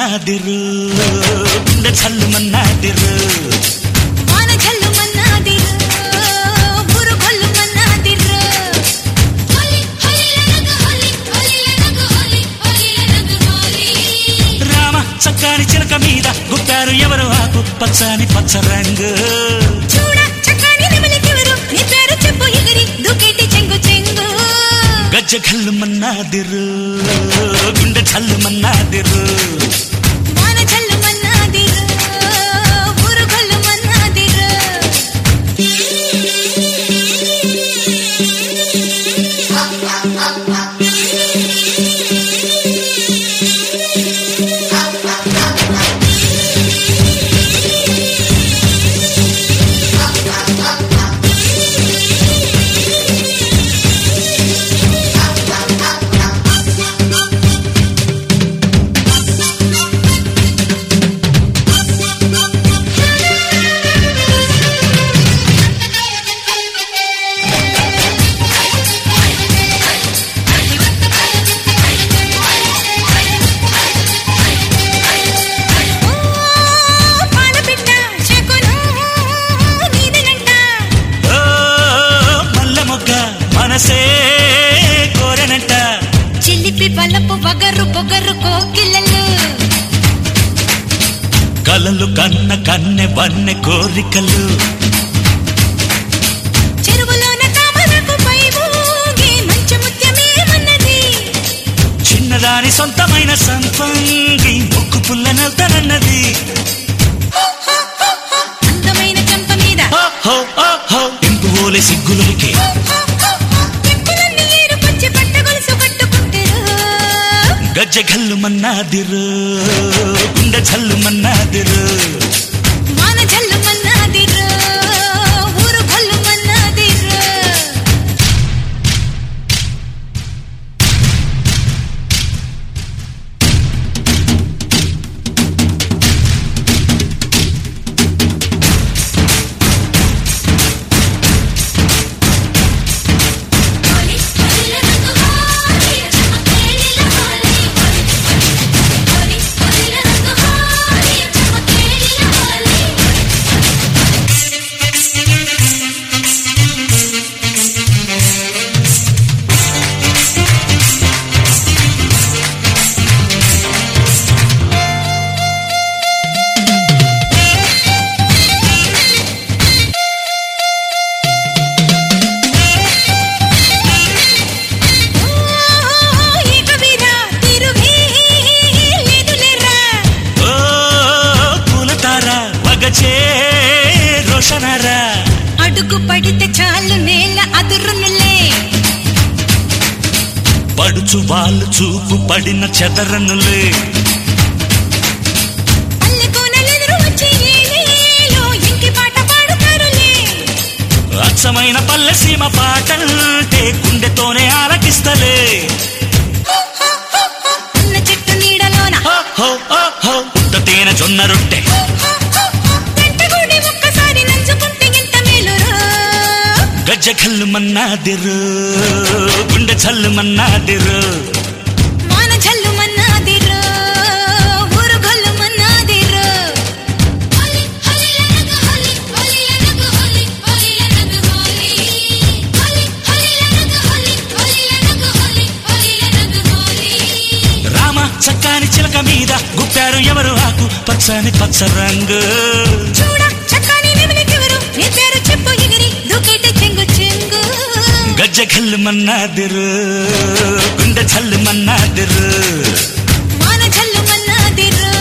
మన్నాదిరు గుండె చల్లు మన్నాదిరు వాన జల్లు మన్నాదిరు ఊరు గొల్లు మన్నాదిరు హోలీ హోలీ లనగ హోలీ హోలీ లనగ హోలీ హోలీ లనగ హోలీ రామ చక్కని చిలక మీద గుప్పారు ఎవరు ఆకు పచ్చని పచ్చ రంగు చూడ చక్కని నెమలికెవరు నీ పేరు చెప్పు ఎగిరి దూకేటి చెంగు చెంగు గజ్జ గల్లు మన్నాదిరు గుండె చల్లు మన్నాదిరు వాన జల్లు మన్నాదిరు ఊరు గొల్లు మన్నాదిరు ఓ పాలపిట్ట శకునం నీదనంట ఓ మల్లె మొగ్గ మనసే కోరెనంట చిలిపి బలపు బగరు పొగరు కోకిలలు కలలు కన్న కన్నె వన్నె కోరికలు చెరువులోన తామరకు పై ఊగే మంచు ముత్యమేమన్నది చిన్నదాని సొంతమైన సంపంగి ముక్కు పుల్లనవుతానన్నది అందమైన చెంప మీద ఓహో ఓహో ఇంపు ఓలే సిగ్గులకి చెప్పులన్నీ ఏరుకొచ్చి పట్ట గొలుసు కట్టుకుంటారు గజ్జ గల్లు మన్నాదిరు గుండె చల్లు మన్నాదిరు వాన జల్లు మన్నాదిరు ఊరు గొల్లు మన్నాదిరు హోలీ హోలీ లనగ హోలీ చమకేలిల హోలీ హోలీ హోలీ లనగ హోలీ చమకేలిల హోలీ ఈ కవిరా తిరుగే లేదులేరా ఓ పూలతార వగచే రోషనారా అడుగు పడితే చాలు నేల అదురునులే పడుచు వాళ్ళు చూపు పడిన చెదరనులే పల్లె కోనలెదురు వచ్చి ఏలేలో ఇంకి పాట పాడుతారులే అచ్చమైన పల్లె సీమ పాటంటే గుండెతోనే ఆలకిస్తలే ఉన్న చెట్టు నీడలోన ఓహో ఓహో ఉత్త తేనె జొన్న రొట్టె వెంటగూడి ఒక్కసారి నంచుకుంటే ఎంత మేలురా గజ్జ కల్లు మన్నాదిరు గుండె చల్లు మన్నాదిరు వాన జల్లు మన్నాదిరు ఊరు గొల్లు మన్నాదిరు హోలీ హోలీ లనగ హోలీ హోలీ లనగ హోలీ హోలీ లనగ హోలీ హోలీ హోలీ లనగ హోలీ హోలీ లనగ హోలీ హోలీ లనగ హోలీ రామ చక్కని చిలక మీద గుప్పారు ఎవరు ఆకు పచ్చని పచ్చ రంగు చూడ చక్కని నెమలికెవరు నీ పేరు చెప్పు ఎగిరి దూకేటి చెంగు చెంగు గజ్జ కల్లు మన్నాదిరు గుండె చల్లు మన్నాదిరు వాన జల్లు మన్నాదిరు